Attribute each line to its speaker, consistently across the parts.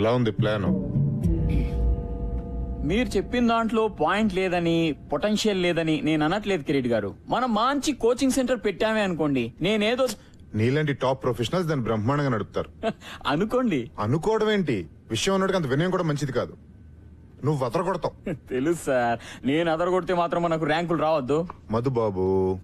Speaker 1: ఎలా ఉంది ప్లాన్
Speaker 2: మీరు చెప్పిన దాంట్లో పాయింట్ లేదని పొటెన్షియల్ లేదని నేను అనట్లేదు కిరీట్ గారు మనం మంచి కోచింగ్ సెంటర్ పెట్టామే అనుకోండి నేనేదో
Speaker 1: నీలాంటి టాప్ ప్రొఫెషనల్స్ దాన్ని బ్రహ్మాండంగా నడుపుతారు
Speaker 2: అనుకోండి
Speaker 1: అనుకోవడం ఏంటి విషయం ఉన్నట్టుగా అంత వినయం కూడా మంచిది కాదు నువ్వు వదర కొడతావు
Speaker 2: తెలుసు సార్ నేను అదరగొడితే మాత్రం మనకు ర్యాంకులు రావద్దు
Speaker 1: మధు బాబు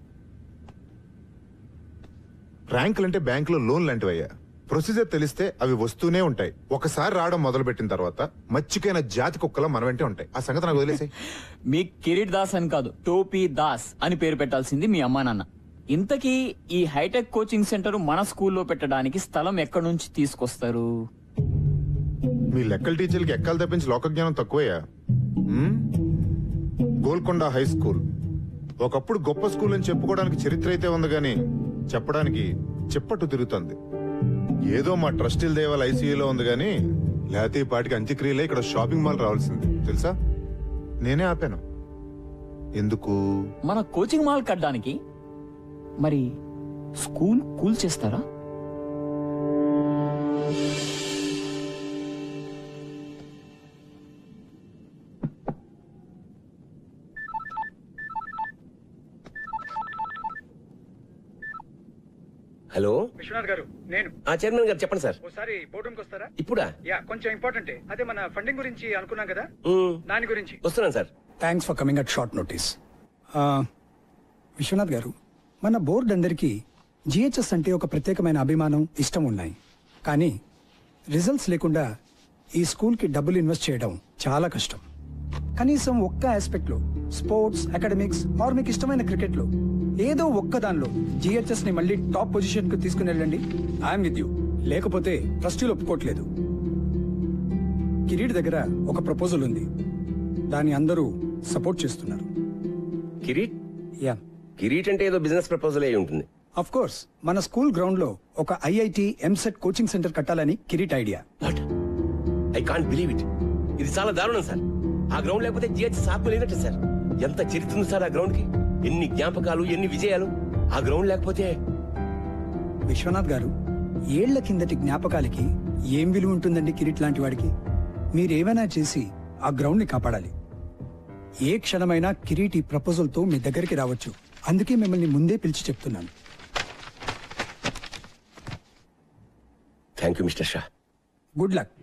Speaker 1: ర్యాంకులు అంటే బ్యాంకులో లోన్ లాంటివయ్యా ప్రొసీజర్ తెలిస్తే అవి వస్తూనే ఉంటాయి ఒకసారి రావడం మొదలు పెట్టిన తర్వాత మచ్చికైన జాతి కుక్కల మన వెంటే ఉంటాయి ఆ సంగతి నాకు వదిలేసి
Speaker 2: మీ కిరీట్ దాస్ అని కాదు టోపీ దాస్ అని పేరు పెట్టాల్సింది మీ అమ్మా నాన్న ఇంతకీ ఈ హైటెక్ కోచింగ్ సెంటర్ మన స్కూల్లో పెట్టడానికి స్థలం ఎక్కడి నుంచి తీసుకొస్తారు
Speaker 1: మీ లెక్కల టీచర్లకి ఎక్కాలు తప్పించి లోక జ్ఞానం తక్కువయ్యా ఉమ్? గోల్కొండ హై స్కూల్ ఒకప్పుడు గొప్ప స్కూల్ అని చెప్పుకోవడానికి చరిత్ర అయితే ఉంది గాని చెప్పడానికి చెప్పట్టు తిరుగుతుంది ఏదో మా ట్రస్టీల దేవాల ఐసీయూలో ఉంది గాని లేకపోతే ఈ పాటికి అంత్యక్రియలే ఇక్కడ షాపింగ్ మాల్ రావాల్సింది తెలుసా నేనే ఆపాను ఎందుకు
Speaker 2: మన కోచింగ్ మాల్ కట్టడానికి మరి స్కూల్ కూల్ చేస్తారా
Speaker 3: హలో
Speaker 4: విశ్వనాథ్ గారు నేను
Speaker 3: ఆ చైర్మన్ గారు చెప్పండి సార్
Speaker 4: ఓసారి బోర్డు రూమ్కి వస్తారా
Speaker 3: ఇప్పుడా
Speaker 4: యా కొంచెం ఇంపార్టెంటే అదే మన ఫండింగ్ గురించి అనుకున్నాం కదా
Speaker 3: మ్మ్.
Speaker 4: దాని గురించి
Speaker 3: వస్తున్నాను sir
Speaker 5: thanks for coming at short notice Viswanath గారు మన బోర్డు అందరికీ జిహెచ్ఎస్ అంటే ఒక ప్రత్యేకమైన అభిమానం ఇష్టం ఉన్నాయి కానీ రిజల్ట్స్ లేకుండా ఈ స్కూల్కి డబ్బులు ఇన్వెస్ట్ చేయడం చాలా కష్టం కనీసం ఒక్క ఆస్పెక్ట్లో స్పోర్ట్స్ అకాడమిక్స్ ఆర్ మీకు ఇష్టమైన క్రికెట్లో ఏదో ఒక్క దానిలో జిహెచ్ఎస్ ని మళ్ళీ టాప్ పొజిషన్ కు తీసుకుని వెళ్ళండి ఐఎమ్ విత్ యూ లేకపోతే ట్రస్టీలు ఒప్పుకోవట్లేదు కిరీట్ దగ్గర ఒక ప్రపోజల్ ఉంది దాన్ని అందరూ సపోర్ట్ చేస్తున్నారు
Speaker 3: కిరీట్
Speaker 5: యా
Speaker 3: కిరీట్ అంటే ఏదో బిజినెస్ ప్రపోజల్ అయి ఉంటుంది
Speaker 5: అఫ్ కోర్స్ మన స్కూల్ గ్రౌండ్ లో ఒక ఐఐటి ఎంసెట్ కోచింగ్ సెంటర్ కట్టాలని Kireet idea
Speaker 3: what I can't believe it ఇది చాలా దారుణం సార్ ఆ గ్రౌండ్ లేకపోతే జిహెచ్ ఆత్మ లేనట్టు సార్ ఎంత చరిత్ర ఉంది సార్ ఆ గ్రౌండ్ కి ఎన్ని జ్ఞాపకాలు ఎన్ని విజయాలు ఆ గ్రౌండ్ లేకపోతే
Speaker 5: విశ్వనాథ్ గారు ఏళ్ల కిందటి జ్ఞాపకాలకి ఏం విలువ ఉంటుందండి కిరీట్ లాంటి వాడికి మీరేమైనా చేసి ఆ గ్రౌండ్ ని కాపాడాలి ఏ క్షణమైనా కిరీట్ ఈ ప్రపోజల్ తో మీ దగ్గరికి రావచ్చు అందుకే మిమ్మల్ని ముందే పిలిచి చెప్తున్నాను
Speaker 3: thank you mister Shah
Speaker 5: good luck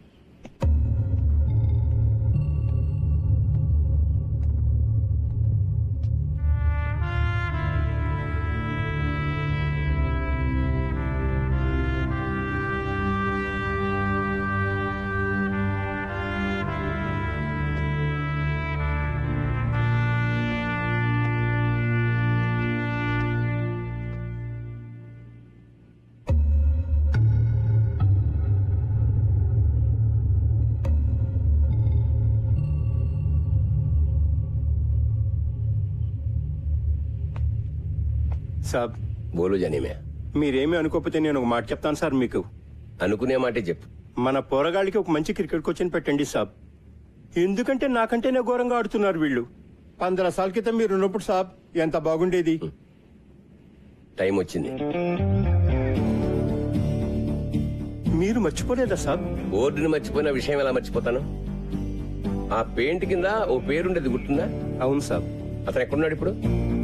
Speaker 6: సాబ్
Speaker 3: బోలు జనీమే
Speaker 6: మీరేమీ అనుకోకపోతే నేను ఒక మాట చెప్తాను సార్ మీకు
Speaker 3: అనుకునే మాటే చెప్పు
Speaker 6: మన పోరగాళ్ళకి ఒక మంచి క్రికెట్ కోచ్ని పెట్టండి సాబ్ ఎందుకంటే నాకంటేనే ఘోరంగా ఆడుతున్నారు వీళ్ళు పంద్ర సాల క్రితం మీరు ఉన్నప్పుడు సాబ్ ఎంత బాగుండేది
Speaker 3: టైం వచ్చింది
Speaker 6: మీరు మర్చిపోలేదా సాబ్
Speaker 3: బోర్డుని మర్చిపోయిన విషయం ఎలా మర్చిపోతాను ఆ పెయింట్ కింద ఓ పేరుండేది గుర్తుందా
Speaker 6: అవును సాబ్
Speaker 3: అతను ఎక్కడున్నాడు ఇప్పుడు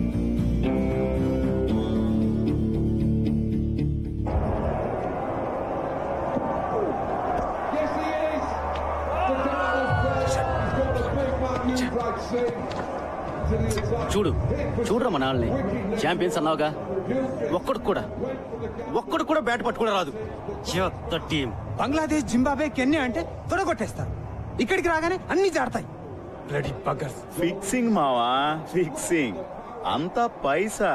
Speaker 7: Yes, he is. The Dallas He's got a big man new flag sing to the attack.
Speaker 8: చూడు చూడరా మన వాళ్ళని ఛాంపియన్స్ అన్నావుగా ఒక్కడు కూడా ఒక్కడు కూడా బ్యాట్ పట్టుకుని రాదు చెత్త టీం
Speaker 5: బంగ్లాదేశ్ జింబాబే కెన్యా అంటే తొడగొట్టేస్తారు ఇక్కడికి రాగానే అన్ని జాడతాయి బ్లడీ బగ్గర్స్
Speaker 9: ఫిక్సింగ్ మావా ఫిక్సింగ్ అంతా పైసా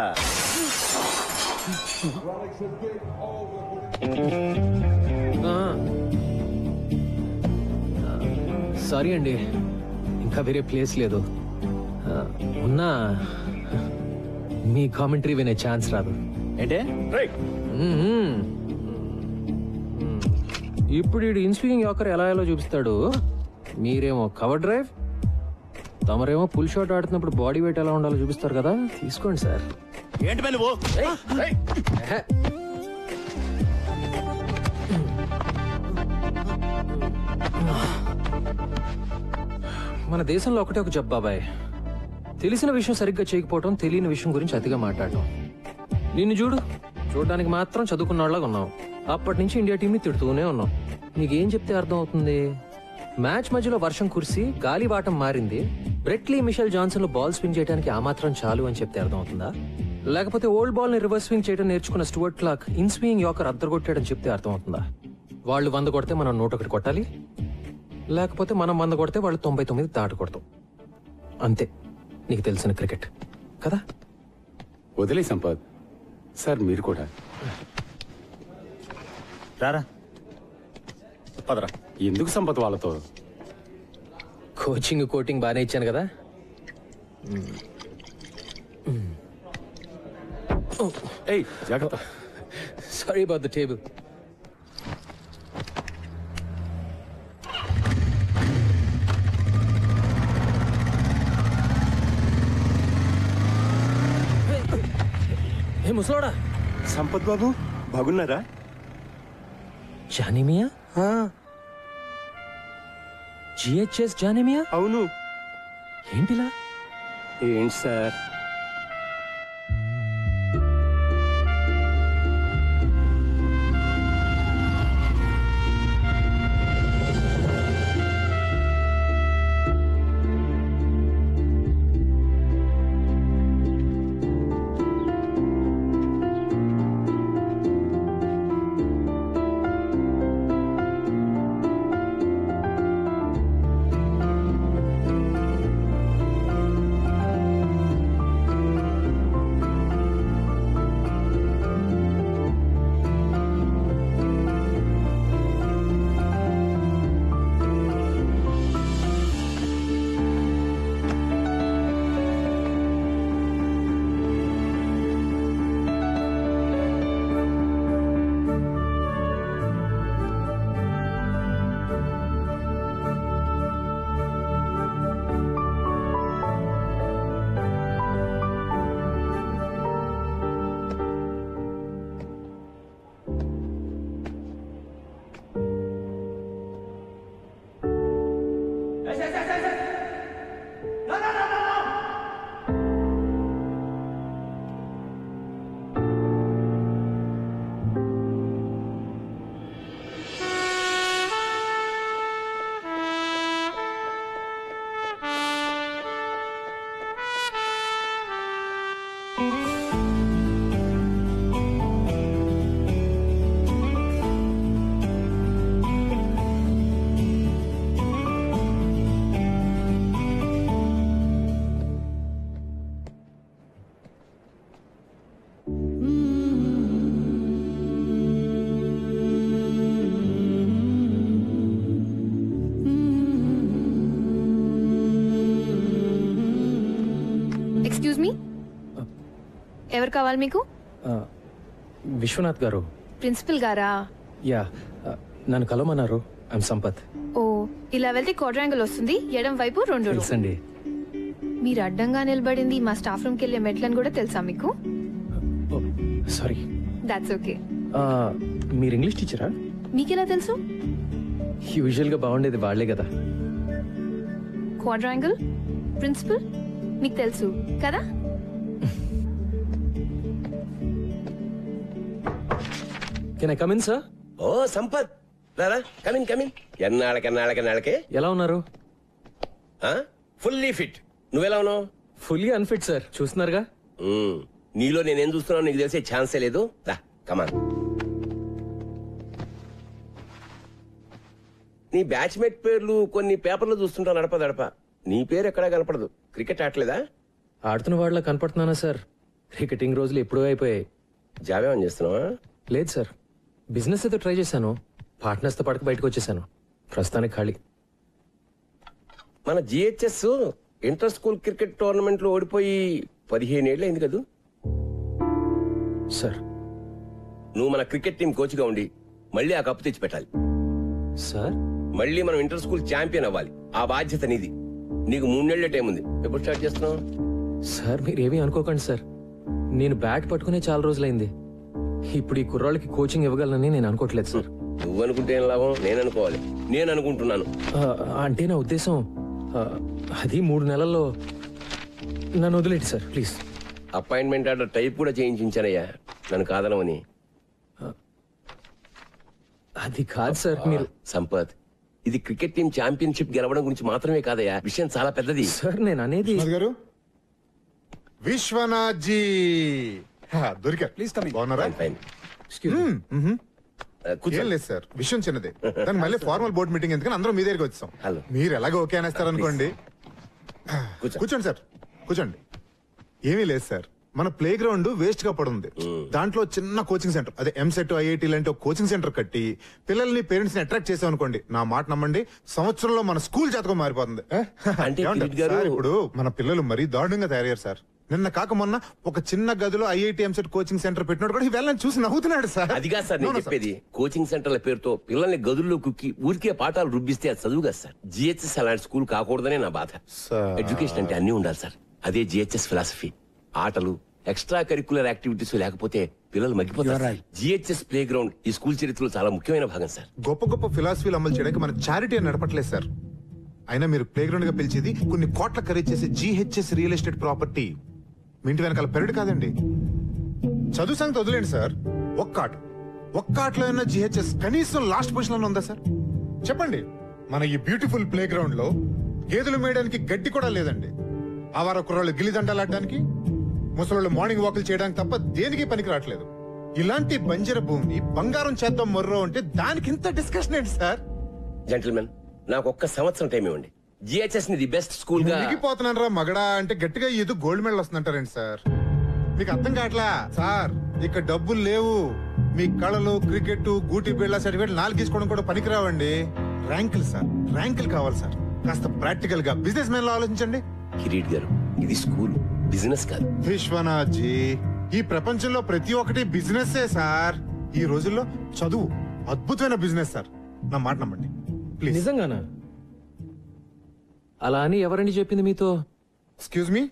Speaker 10: సారీ అండి ఇంకా వేరే ప్లేస్ లేదు ఆ, ఉన్నా మీ కామెంటరీ వినే ఛాన్స్ రాదు
Speaker 8: ఏంటే
Speaker 10: మ్మ్. ఇప్పుడు ఈ ఇన్స్వింగ్ యాకర్ ఎలా ఎలా చూపిస్తాడు మీరేమో కవర్ డ్రైవ్ తమరేమో పుల్ షాట్ ఆడుతున్నప్పుడు బాడీ వెయిట్ ఎలా ఉండాలో చూపిస్తారు కదా తీసుకోండి సార్
Speaker 8: ఏంటి నువ్వు
Speaker 10: మన దేశంలో ఒకటే ఒక జబ్బు బాబాయ్ తెలిసిన విషయం సరిగ్గా చేయకపోవటం తెలియని విషయం గురించి అతిగా మాట్లాడటం నిన్ను చూడు చూడడానికి మాత్రం చదువుకున్న వాళ్ళగా ఉన్నావు అప్పటి నుంచి ఇండియా టీంని తిడుతూనే ఉన్నావు నీకేం చెప్తే అర్థం అవుతుంది మ్యాచ్ మధ్యలో వర్షం కురిసి గాలి వాటం మారింది బ్రెట్లీ మిషెల్ జాన్సన్ లో బాల్ స్వింగ్ చేయడానికి ఆ మాత్రం చాలు అని చెప్తే అర్థం అవుతుందా లేకపోతే ఓల్డ్ బాల్ ని రివర్స్ స్వింగ్ చేయడం నేర్చుకున్న Stuart Clark in swing yorker అద్దరగొట్టాడని చెప్తే అర్థం అవుతుందా వాళ్ళు వంద కొడితే మనం నూట ఒకటి కొట్టాలి లేకపోతే మనం వంద కొడితే వాళ్ళు తొంభై తొమ్మిది దాటి కొడతాం అంతే నీకు తెలిసిన క్రికెట్ కదా
Speaker 11: వదిలే సంపత్ సార్ మీరు కూడా
Speaker 9: రారా పదరా
Speaker 11: ఎందుకు సంపత్ వాళ్ళతో
Speaker 10: కోచింగ్ కోటింగ్ బాగానే ఇచ్చాను కదా
Speaker 11: ఏయ్ జాగ్రత్త
Speaker 10: సారీ అబౌట్ ద టేబుల్ ఏ ముసలోడా
Speaker 6: సంపత్ బాబు బాగున్నారా
Speaker 10: జానిమియా జిహెచ్ఎస్ జానిమియా
Speaker 6: అవును
Speaker 10: ఏంటిలా
Speaker 6: ఏంటి సార్
Speaker 12: ఎక్స్క్యూజ్ మీ ఎవరు కావాలి మీకు
Speaker 10: విశ్వనాథ్ గారు
Speaker 12: ప్రిన్సిపల్ గారా
Speaker 10: యా నన్ను కలవమన్నారు ఐమ్ సంపత్
Speaker 12: ఓ ఇలా వెళ్తే క్వాడ్రాంగిల్ వస్తుంది ఎడం వైపు రెండు room.
Speaker 10: తెలుసండి
Speaker 12: మీరు అడ్డంగా నిలబడింది మా స్టాఫ్ రూమ్కి వెళ్ళే మెట్లని కూడా తెలుసా మీకు
Speaker 10: సారీ
Speaker 12: దాట్స్ ఓకే
Speaker 10: మీరు ఇంగ్లీష్ టీచరా
Speaker 12: మీకెలా తెలుసు
Speaker 10: యూజువల్ గా బాగుండేది వాళ్లే కదా
Speaker 12: క్వాడ్రాంగిల్ ప్రిన్సిపల్ మీకు తెలుసు కదా
Speaker 10: కెన్ ఐ కమిన్ సార్
Speaker 3: ఓ సంపత్ రారా కమిన్ కమిన్ ఎన్నాళ్ళకి ఎన్నాళ్ళకి ఎన్నాళ్ళకి
Speaker 10: ఎలా ఉన్నారు
Speaker 3: ఫుల్లీ ఫిట్ నువ్వెలా ఉన్నావు
Speaker 10: ఫుల్లీ అన్ఫిట్ సార్ చూస్తున్నారుగా
Speaker 3: మ్మ్. నీలో నేనేం చూస్తున్నావు నీకు తెలిసే ఛాన్సే లేదు దా కమాన్ నీ బ్యాచ్మేట్ పేర్లు కొన్ని పేపర్లు చూస్తుంటా నడప నడప నీ పేరు ఎక్కడా కనపడదు క్రికెట్ ఆడలేదా
Speaker 10: ఆడుతున్న వాళ్ళ కనపడుతున్నానా సార్ క్రికెటింగ్ రోజులు ఎప్పుడూ అయిపోయాయి
Speaker 3: జాబేమని చేస్తున్నావా
Speaker 10: లేదు సార్ బిజినెస్ అయితే ట్రై చేశాను పార్ట్నర్స్ తో పడక బయటకు వచ్చేసాను ప్రస్తుతానికి ఖాళీ
Speaker 3: మన GHS inter school cricket tournament లో ఓడిపోయి పదిహేను ఏళ్ళు అయింది కదూ
Speaker 10: సార్
Speaker 3: నువ్వు మన క్రికెట్ టీం కోచ్ గా ఉండి మళ్ళీ ఆ కప్పు తెచ్చి పెట్టాలి
Speaker 10: సార్
Speaker 3: మళ్ళీ మనం ఇంటర్ స్కూల్ ఛాంపియన్ అవ్వాలి ఆ బాధ్యత నీది నీకు మూడేళ్ల టైం ఉంది ఎప్పుడు స్టార్ట్ చేస్తున్నావు
Speaker 10: సార్ మీరేమీ అనుకోకండి సార్ నేను బ్యాట్ పట్టుకునే చాలా రోజులైంది ఇప్పుడు ఈ కుర్రాళ్ళకి కోచింగ్ ఇవ్వగలనని నేను అనుకోవట్లేదు సార్
Speaker 3: నువ్వు అనుకుంటే ఏం లాభం నేను అనుకోవాలి నేను అనుకుంటున్నాను
Speaker 10: ఆ, అంటే నా ఉద్దేశం ఆ, అది మూడు నెలల్లో నన్ను వదిలేండి sir please
Speaker 3: appointment order type కూడా చేయించానయ్యా నన్ను కాదనమని
Speaker 10: అది కాదు సార్ మీరు
Speaker 3: సంపత్ ఇది క్రికెట్ టీం ఛాంపియన్షిప్ గెలవడం గురించి మాత్రమే కాదయ్యా విషయం చాలా పెద్దది
Speaker 10: సార్ నేను అనేది
Speaker 1: విశ్వనాథ్ గారు విశ్వనాథ్ జీ హా, దొరికారు
Speaker 5: ప్లీజ్ కమింగ్
Speaker 1: బాగున్నారా
Speaker 3: ఫైన్
Speaker 1: మ్మ్, మ్మ్. ఏం
Speaker 3: కూర్చోండి
Speaker 1: లేదు సార్ విషయం చిన్నదే దానికి మళ్ళీ ఫార్మల్ బోర్డ్ మీటింగ్ ఎందుకని అందరం మీ దగ్గరికి వచ్చాం
Speaker 3: హలో.
Speaker 1: మీరు ఎలాగో ఓకే అనేస్తారు అనుకోండి
Speaker 3: కూర్చో.
Speaker 1: కూర్చోండి సార్ కూర్చోండి ఏమీ లేదు సార్ మన ప్లే గ్రౌండ్ వేస్ట్ గా పడుంది దాంట్లో చిన్న కోచింగ్ సెంటర్ అదే ఎంసెట్ ఐఐటి లాంటి ఒక కోచింగ్ సెంటర్ కట్టి పిల్లల్ని పేరెంట్స్ ని అట్రాక్ట్ చేసాం అనుకోండి నా మాట నమ్మండి సంవత్సరంలో మన స్కూల్ జాతకం మారిపోతుంది
Speaker 3: అంటే
Speaker 1: ఏమంటారు?
Speaker 3: కిరీట్ గారు-
Speaker 1: సార్, ఇప్పుడు మన పిల్లలు మరీ దారుణంగా తయారయ్యారు సార్ నిన్న కాక మొన్న ఒక చిన్న గదిలో ఐఐటి ఎంసెట్ కోచింగ్ సెంటర్ పెట్టినోడు కూడా వెళ్ళని చూసి నవ్వుతున్నాడు సార్
Speaker 3: అదిగా సార్
Speaker 1: No,
Speaker 3: నేను
Speaker 1: no, sir.
Speaker 3: చెప్పేది కోచింగ్ సెంటర్ల పేరుతో పిల్లల్ని గదుల్లో కుక్కి ఊరికే పాఠాలు రుబ్బిస్తే అది చదువు కదా సార్ జిహెచ్ఎస్ అలాంటి స్కూల్ కాకూడదనే నా బాధ
Speaker 1: సార్.
Speaker 3: ఎడ్యుకేషన్ అంటే అన్ని ఉండాలి సార్ అదే జిహెచ్ఎస్ ఫిలాసఫీ ఆటలు ఎక్స్ట్రా కరికులర్ యాక్టివిటీస్ లేకపోతే పిల్లలు మగ్గిపోతారు జిహెచ్ఎస్ ప్లే గ్రౌండ్ ఈ స్కూల్ చరిత్రలో చాలా ముఖ్యమైన భాగం సార్
Speaker 1: గొప్ప గొప్ప ఫిలాసఫీలు అమలు చేయడానికి మన చారిటీ అని నడపట్లేదు సార్ అయినా మీరు ప్లే గ్రౌండ్ గా పిలిచేది కొన్ని కోట్ల ఖరీదు చేసే జీహెచ్ఎస్ రియల్ ఎస్టేట్ ప్రాపర్టీ మీ ఇంటి వెనకాల పెరడు కాదండి చదువు సంగతి వదిలేండి సార్ ఒక్క ఆట ఒక్క ఆటలో అయినా జిహెచ్ఎస్ కనీసం లాస్ట్ పొజిషన్ లో ఉందా సార్ చెప్పండి మన ఈ బ్యూటిఫుల్ ప్లే గ్రౌండ్ లో గేదెలు మేయడానికి గడ్డి కూడా లేదండి ఆవార కుర్రాళ్ళు గిల్లిదండలు ఆడడానికి ముసలోళ్ళు మార్నింగ్ వాకులు చేయడానికి తప్ప దేనికి పనికి రావట్లేదు ఇలాంటి బంజర భూమిని బంగారం చేద్దాం మొర్రో అంటే దానికి ఇంత డిస్కషన్ ఏంటి సార్
Speaker 3: జెంటిల్మెన్ నాకు ఒక్క సంవత్సరం టైం ఇవ్వండి జిహెచ్ఎస్ ని ది బెస్ట్ స్కూల్ గా
Speaker 1: మునిగిపోతున్నాను రా మగడా అంటే గట్టిగా ఏదో గోల్డ్ మెడల్ వస్తుందంటారండి సార్ మీకు అర్థం కావట్లా సార్ ఇక్కడ డబ్బులు లేవు మీ కళలు క్రికెట్ గూటి బిళ్ళ సర్టిఫికేట్ నాలుగు తీసుకోవడం కూడా పనికిరావండి ర్యాంకులు సార్ ర్యాంకులు కావాలి సార్ కాస్త ప్రాక్టికల్ గా బిజినెస్ మ్యాన్ లో ఆలోచించండి
Speaker 3: కిరీట్ గారు ఇది స్కూల్ బిజినెస్ కాదు
Speaker 1: విశ్వనాథ్ జీ ఈ ప్రపంచంలో ప్రతి ఒక్కటి బిజినెస్ సార్ ఈ రోజుల్లో చదువు అద్భుతమైన బిజినెస్ సార్ నా మాట నమ్మండి ప్లీజ్
Speaker 10: నిజంగానా అలా అని ఎవరండి చెప్పింది మీతో
Speaker 1: ఎక్స్క్యూజ్ మీ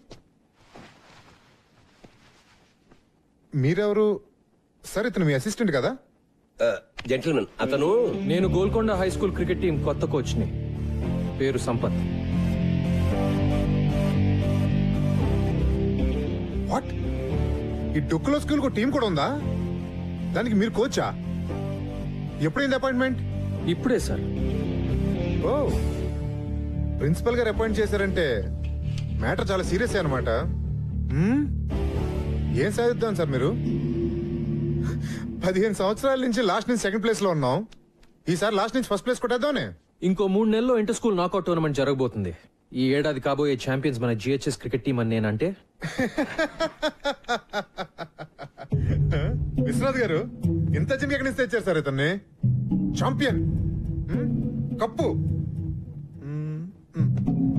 Speaker 1: మీరెవరు సార్ ఇతను మీ అసిస్టెంట్ కదా
Speaker 3: జెంటిల్మెన్ అతను
Speaker 10: నేను Golconda high school cricket team కొత్త కోచ్ని పేరు సంపత్
Speaker 1: వాట్ ఈ డొక్కులో స్కూల్ టీం కూడా ఉందా దానికి మీరు కోచా ఎప్పుడైంది అపాయింట్మెంట్
Speaker 10: ఇప్పుడే సార్
Speaker 1: ఓ ప్రిన్సిపల్ గారు అపాయింట్ చేశారంటే మ్యాటర్ చాలా సీరియస్ అనమాట ఏం సాధిద్దాం సార్ మీరు పదిహేను సంవత్సరాల నుంచి లాస్ట్ నుంచి సెకండ్ ప్లేస్ లో ఉన్నాం ఈసారి లాస్ట్ నుంచి ఫస్ట్ ప్లేస్ కొట్టేద్దామనే
Speaker 10: ఇంకో మూడు నెలల్లో ఇంటర్ స్కూల్ నాకౌట్ టోర్నమెంట్ జరగబోతుంది ఈ ఏడాది కాబోయే ఛాంపియన్స్ మన జిహెచ్ఎస్ క్రికెట్ టీం అని నేనంటే
Speaker 1: విశ్వనాథ్ గారు ఇంత జిమ్ ఎక్కడి నుంచి తెచ్చారు సార్ ఇతన్ని చాంపియన్ హ్మ్? కప్పు హ్మ్, హ్మ్.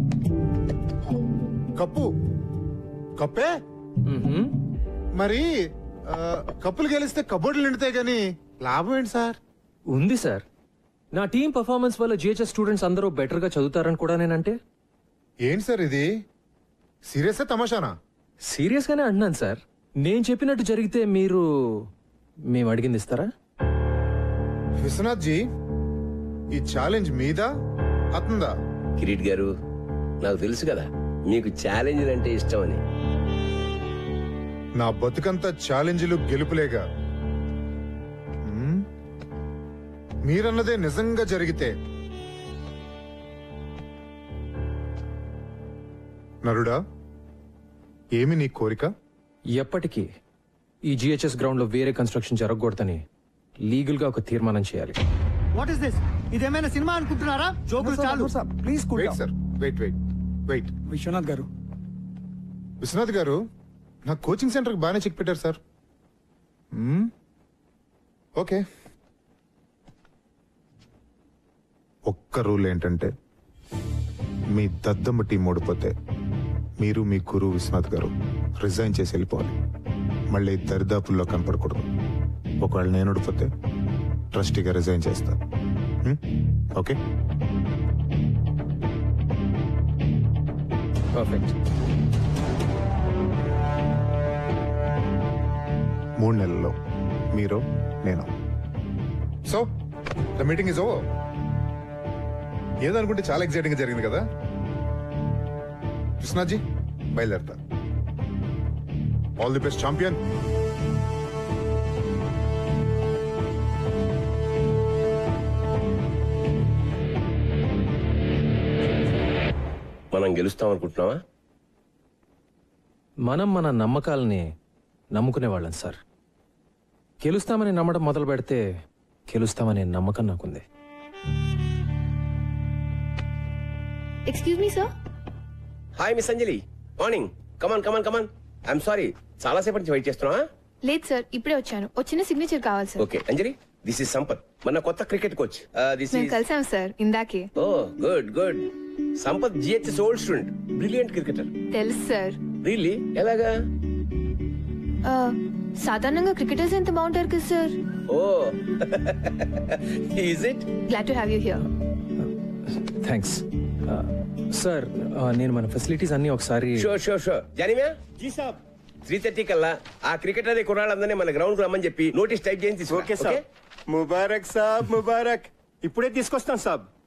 Speaker 1: కప్పు కప్పే
Speaker 10: మ్మ్హ్మ్.
Speaker 1: మరి ఆ, కప్పులు గెలిస్తే కబోర్డులు నిండుతాయి గాని లాభం ఏంటి సార్
Speaker 10: ఉంది సార్ నా టీం పర్ఫార్మెన్స్ వల్ల జిహెచ్ఎస్ స్టూడెంట్స్ అందరూ బెటర్ గా చదువుతారని కూడా నేనంటే
Speaker 1: ఏంటి సార్ ఇది సీరియస్ తమాషానా
Speaker 10: సీరియస్ గానే అంటున్నాను సార్ నేను చెప్పినట్టు జరిగితే మీరు మేము అడిగింది ఇస్తారా
Speaker 1: విశ్వనాథ్ జీ ఈ ఛాలెంజ్ మీదా అతందా
Speaker 3: కిరీట్ గారు నాకు తెలుసు కదా మీకు ఛాలెంజ్ అంటే ఇష్టం అని
Speaker 1: నా బతుకంతా ఛాలెంజ్లు గెలుపులేగా మ్మ్? మీరన్నదే నిజంగా జరిగితే నరుడా ఏమి నీ కోరిక
Speaker 10: ఎప్పటికీ ఈ జిహెచ్ఎస్ గ్రౌండ్ లో వేరే కన్స్ట్రక్షన్ జరగకూడదని లీగల్ గా ఒక తీర్మానం చేయాలి
Speaker 13: వాట్ ఇస్ దిస్ ఇదేమైనా సినిమా అనుకుంటున్నారా జోకులు చాలు
Speaker 5: please
Speaker 1: wait sir wait wait wait
Speaker 5: Viswanath గారు
Speaker 1: విశ్వనాథ్ గారు నా కోచింగ్ సెంటర్కి బాగానే చెక్ పెట్టారు సార్ మ్మ్? ఓకే ఒక్క రూల్ ఏంటంటే మీ దద్దమ్మ టీం ఓడిపోతే మీరు మీ గురు విశ్వనాథ్ గారు రిజైన్ చేసి వెళ్ళిపోవాలి మళ్ళీ దరిదాపుల్లో కనపడకూడదు ఒకవేళ నేను ఓడిపోతే ట్రస్టీగా రిజైన్ చేస్తా మ్మ్? ఓకే
Speaker 10: పర్ఫెక్ట్
Speaker 1: మూడు నెలల్లో మీరు నేను so the meeting is over ఏదనుకుంటే చాలా ఎక్సైటింగ్ జరిగింది కదా కృష్ణాజీ బయలుదేరతా ఆల్ ది బెస్ట్ ఛాంపియన్
Speaker 3: మనం గెలుస్తాం అనుకుంటున్నావా
Speaker 10: మనం మన నమ్మకాలని నమ్ముకునేవాళ్ళం సార్ గెలుస్తామని నమ్మడం మొదలు పెడితే గెలుస్తామనే నమ్మకం నాకుంది
Speaker 12: excuse me sir
Speaker 3: hi miss Anjali morning come on come on come on I'm sorry చాలా సేపటి నుంచి వెయిట్ చేస్తున్నావా
Speaker 12: లేదు సార్ ఇప్పుడే వచ్చాను వచ్చిన సిగ్నేచర్ కావాలి sir
Speaker 3: okay Anjali this is Sampath మన కొత్త క్రికెట్ కోచ్ దిస్
Speaker 12: మేము
Speaker 3: ఇస్
Speaker 12: కలిసాం సార్ ఇందాకే
Speaker 3: oh good good Sampath GHS old student brilliant cricketer
Speaker 12: తెలుసు సార్
Speaker 3: రియల్లీ ఎలాగా
Speaker 12: ఆ, సాధారణంగా క్రికెటర్స్ ఎంత బాగుంటారు కదా sir
Speaker 3: oh is it
Speaker 12: glad to have you here
Speaker 10: thanks sir నేను మన ఫెసిలిటీస్ అన్ని ఒకసారి
Speaker 3: sure sure sure Janimiya
Speaker 6: ji సాబ్
Speaker 3: త్రీ థర్టీ కల్లా ఆ క్రికెటర్ కుర్రాళ్ళందరినీ మన గ్రౌండ్ కు రమ్మని చెప్పి నోటీస్ టైప్ చేసి తీసుకురా,
Speaker 6: ఓకే సాబ్ ముబారక్ సాబ్ ముబారక్ ఇప్పుడే తీసుకొస్తాం సాబ్